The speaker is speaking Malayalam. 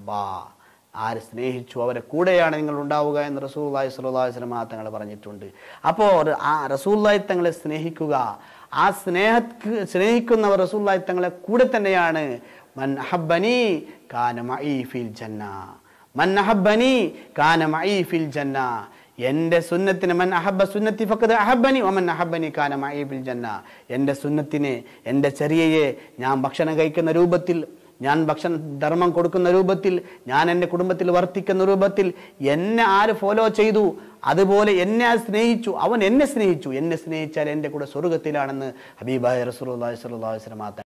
അഹബ്ബ ആര് സ്നേഹിച്ചു അവരെ കൂടെയാണ് നിങ്ങൾ ഉണ്ടാവുക എന്ന് റസൂല്ലായി സ്വല്ലല്ലാഹി വസല്ലം തങ്ങൾ പറഞ്ഞിട്ടുണ്ട് അപ്പോൾ ആ റസൂല്ലായി തങ്ങളെ സ്നേഹിക്കുക ആ സ്നേഹ സ്നേഹിക്കുന്നവർ റസൂല്ലായി തങ്ങളെ കൂടെ തന്നെയാണ് മൻ അഹബ്ബനി കാന മഈ ഫിൽ ജന്ന മൻ അഹബ്ബനി കാന മഈ ഫിൽ ജന്ന എൻ്റെ സുന്നത്തിന് മൻ അഹബ്ബ സുന്നത്തി ഫക്കത് അഹബ്ബനി ഒമൻ അഹബ്ബനി കാന മഈ ഫിൽ ജന്ന എൻ്റെ സുന്നത്തിനെ എൻ്റെ ചെറിയയെ ഞാൻ ഭക്ഷണം കഴിക്കുന്ന രൂപത്തിൽ ഞാൻ ഭക്ഷണ ധർമ്മം കൊടുക്കുന്ന രൂപത്തിൽ ഞാൻ എൻ്റെ കുടുംബത്തിൽ വർത്തിക്കുന്ന രൂപത്തിൽ എന്നെ ആര് ഫോളോ ചെയ്തു അതുപോലെ എന്നെ ആ സ്നേഹിച്ചു അവൻ എന്നെ സ്നേഹിച്ചു എന്നെ സ്നേഹിച്ചാൽ എൻ്റെ കൂടെ സ്വർഗത്തിലാണെന്ന് ഹബീബായ റസൂലുള്ളാഹി സ്വല്ലല്ലാഹു അലൈഹി വസല്ലം